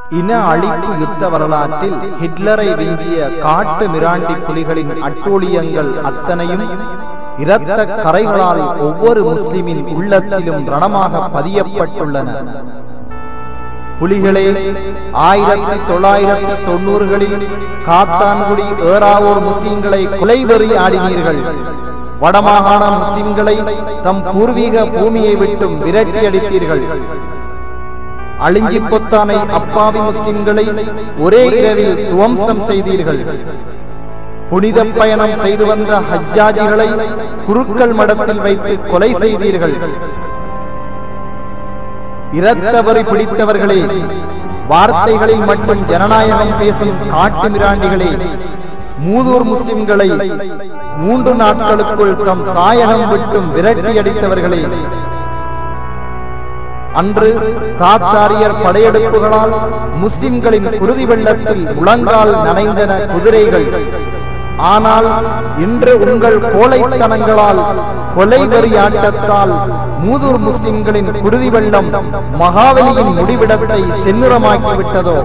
இன அழிப்பு யுத்த வரலாற்றில் ஹிட்லரை விஞ்சிய காட்டு மிராண்டி புலிகளின் அட்டூழியங்கள் அத்தனையும் இரத்த கரைகளால் ஒவ்வொரு முஸ்லிமின் உள்ளத்திலும் ரணமாக பதியப்பட்டுள்ளன புலிகளே ஆயிரத்தி தொள்ளாயிரத்தி தொண்ணூறுகளில் காத்தான்குடி ஏறாவூர் முஸ்லிம்களை கொலைவெறி ஆடினீர்கள் வடமாகாண முஸ்லிம்களை தம் பூர்வீக பூமியை விட்டும் விரட்டி அடித்தீர்கள் அழிஞ்சி பொத்தானை அப்பாவி முஸ்லிம்களை ஒரே இரவில் துவம்சம் செய்தீர்கள் புனித பயணம் செய்து வந்த ஹஜ்ஜாஜிகளை குருக்கள் மடத்தில் வைத்து கொலை செய்தீர்கள் இரத்தவரி பிடித்தவர்களே வார்த்தைகளில் மட்டும் ஜனநாயகம் பேசும் காட்டு மிராண்டிகளே மூதூர் முஸ்லிம்களை மூன்று நாட்களுக்குள் தம் தாயகம் விட்டும் விரட்டி அடித்தவர்களே அன்று தாத்தாரியர் படையெடுப்புகளால் முஸ்லிம்களின் குருதி வெள்ளத்தில் முழங்கால் நனைந்தன குதிரைகள் ஆனால் இன்று உங்கள் கோழைத்தனங்களால் கொலை வெறியாட்டத்தால் மூதூர் முஸ்லிம்களின் குருதி வெள்ளம் மகாவலியின் முடிவிடத்தை செந்நிறமாக்கிவிட்டதோ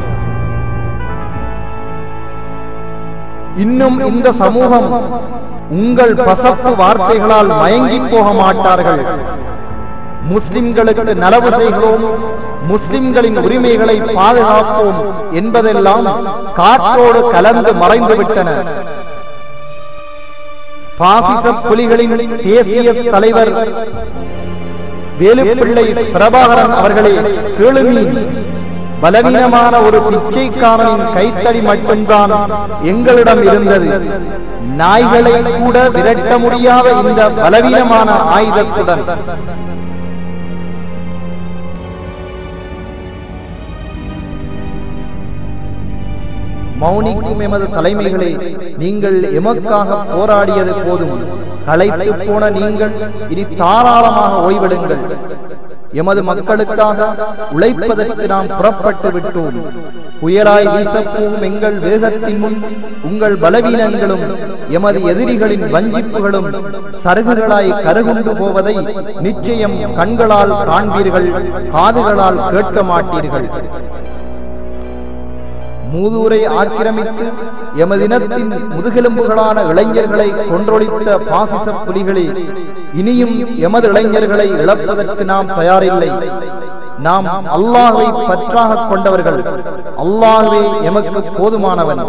இன்னும் இந்த சமூகம் உங்கள் பசப்பு வார்த்தைகளால் மயங்கி போக மாட்டார்கள் முஸ்லிம்களுக்கு நலவு செய்கிறோம் முஸ்லிம்களின் உரிமைகளை பாதுகாப்போம் என்பதெல்லாம் காற்றோடு கலந்து மறைந்து விட்டன பாசிச புலிகளின் தேசிய தலைவர் வேலுப்பிள்ளை பிரபாகரன் அவர்களே கேளுமி பலவீனமான ஒரு பிச்சைக்காரனின் கைத்தடி மட்டும்தான் எங்களிடம் இருந்தது நாய்களை கூட விரட்ட முடியாத இந்த பலவீனமான ஆயுதத்துடன் மௌனிக்கும் எமது தலைமைகளே நீங்கள் எமக்காக போராடியது போதும் களைத்து போன நீங்கள் இனி தாராளமாக ஓய்வெடுங்கள் எமது மக்களுக்காக உழைப்பதற்கு நாம் புறப்பட்டு விட்டோம் புயலாய் வீசப்போகும் எங்கள் வேகத்தின் முன் உங்கள் பலவீனங்களும் எமது எதிரிகளின் வஞ்சிப்புகளும் சருகுகளாய் கருகுண்டு போவதை நிச்சயம் கண்களால் காண்பீர்கள் காதுகளால் கேட்க மாட்டீர்கள் மூதூரை ஆக்கிரமித்து எமதினத்தின் முதுகெலும்புகளான இளைஞர்களை கொன்றொழித்த பாசிச புலிகளே இனியும் எமது இளைஞர்களை இழப்பதற்கு நாம் தயாரில்லை நாம் அல்லாஹை பற்றாக கொண்டவர்கள் அல்லாஹ்வே எமக்கு போதுமானவன்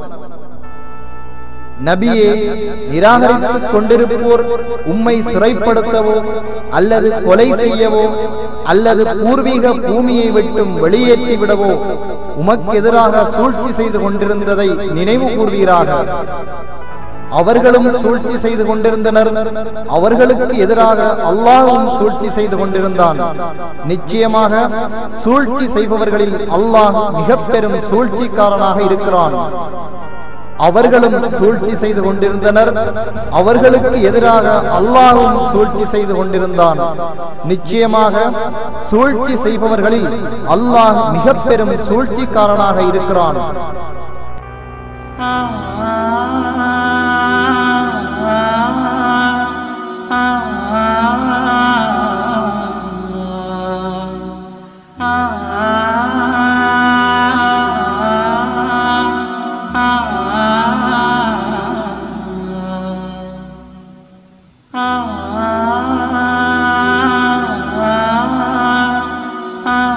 நபியே நிராகரித்துக் கொண்டிருப்போர் உம்மை சிறைப்படுத்தவோ அல்லது கொலை செய்யவோ அல்லது பூர்வீக பூமியை விட்டும் வெளியேற்றி விடவோ உமக்கு எதிராக சூழ்ச்சி செய்து கொண்டிருந்ததை நினைவு கூர்வீராக அவர்களும் சூழ்ச்சி செய்து கொண்டிருந்தனர் அவர்களுக்கு எதிராக அல்லாஹும் சூழ்ச்சி செய்து கொண்டிருந்தான் நிச்சயமாக சூழ்ச்சி செய்பவர்களில் அல்லாஹ் மிக பெரும் சூழ்ச்சிக்காரனாக இருக்கிறான் அவர்களும் சூழ்ச்சி செய்து கொண்டிருந்தனர் அவர்களுக்கு எதிராக அல்லாஹும் சூழ்ச்சி செய்து கொண்டிருந்தான் நிச்சயமாக சூழ்ச்சி செய்பவர்களில் அல்லாஹ் மிக பெரும் சூழ்ச்சிக்காரனாக இருக்கிறான்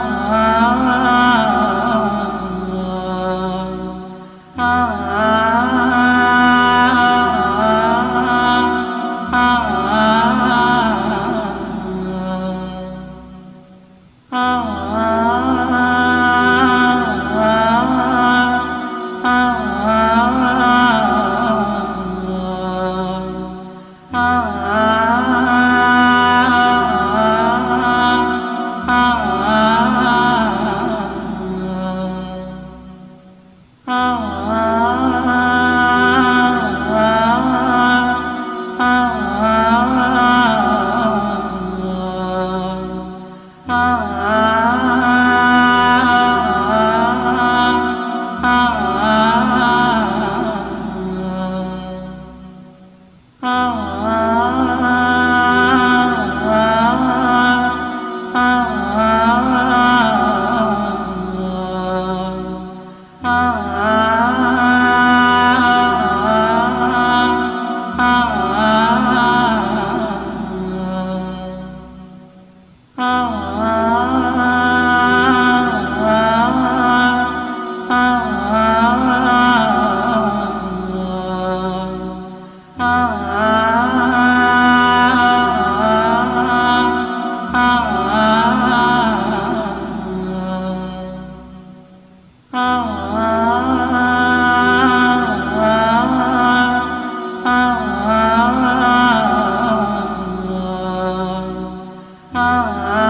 ah ah